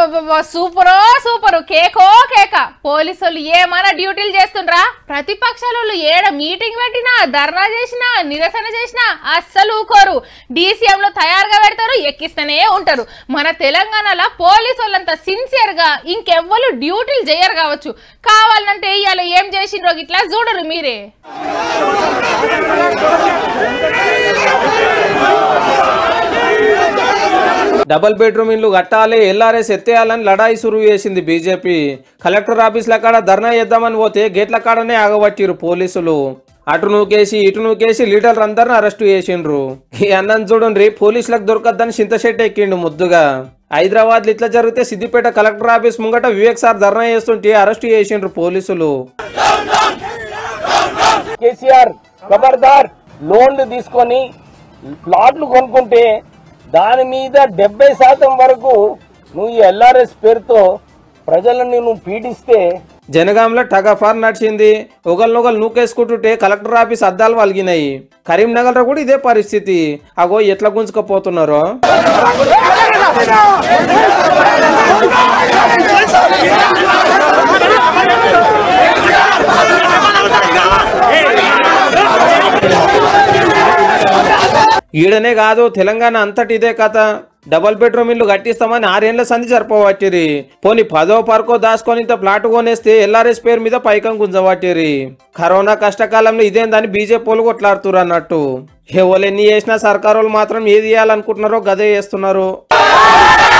అబ్బబ్బబ్బబ్బ, సూపరో super కేకో కేక పోలీసులు ఏమైనా డ్యూటీలు చేస్తుండ్రా ప్రతిపక్షాలు ఏడ మీటింగ్ పెట్టినా ధర్నా చేసినా నిరసన చేసినా అస్సలు ఊకోరు DCM లో తయారుగా పెడతారు ఎక్కిస్తూనే ఉంటారు మన తెలంగాణలో పోలీసు వాళ్ళంతా సిన్సియర్ గా ఇంకెవ్వరు డ్యూటీలు చేయరు కావచ్చు కావాలంటే ఇవాళ ఏం చేసిండ్రో ఇట్లా చూడరు మీరే డబుల్ బెడ్రూమ్ ఇల్లు కట్టాలి ఎల్ఆర్ఎస్ ఎత్తేయాలని లడాయి సురువు చేసింది బీజేపీ కలెక్టర్ ఆఫీస్ల కాడ ధర్నా చేద్దామని పోతే గేట్ల కాడనే ఆగబట్టిరు పోలీసులు అటు నూకేసి ఇటు నూకేసి లీడర్లు అందరిని అరెస్టు చేసిండ్రు ఈ అన్నం చూడండి పోలీసులకు దొరకద్దని చింతశెట్టి ఎక్కిండు ముద్దుగా హైదరాబాద్ ఇట్లా జరిగితే సిద్దిపేట కలెక్టర్ ఆఫీస్ ముంగట వివేక్ సార్ ధర్నా చేస్తుంటే అరెస్టు చేసిండ్రు పోలీసులు కేసీఆర్ ఖబర్దార్ లోన్లు తీసుకొని ప్లాట్లు కొనుక్కుంటే దాని మీద డెబ్బై శాతం వరకు నువ్వు ఈ ఎల్ఆర్ఎస్ పేరుతో ప్రజలను నువ్వు పీడిస్తే జనగాంలో టగఫార్ నడిచింది ఒకరినొకరు నూకేసుకుంటుంటే కలెక్టర్ ఆఫీస్ అద్దాలు వలిగినాయి కరీంనగర్లో కూడా ఇదే పరిస్థితి అగో ఎట్లా గుంజుకపోతున్నారో ఈడనే కాదు తెలంగాణ అంతటి ఇదే కథ డబల్ బెడ్రూమ్ ఇల్లు కట్టిస్తామని ఆరేళ్ల సంధి సరిపోవట్టిరి పోని పదో పరకో దాచుకొని ఇంత ప్లాట్ కొనేస్తే ఎల్ఆర్ఎస్ పేరు మీద పైకం గుంజవట్టిరి కరోనా కష్టకాలంలో ఇదేందని బీజేపీ వాళ్ళు కొట్లాడుతున్నారు అన్నట్టు ఎవరు ఎన్ని చేసినా సర్కారు వాళ్ళు మాత్రం ఏది చేయాలనుకుంటున్నారో గదే చేస్తున్నారు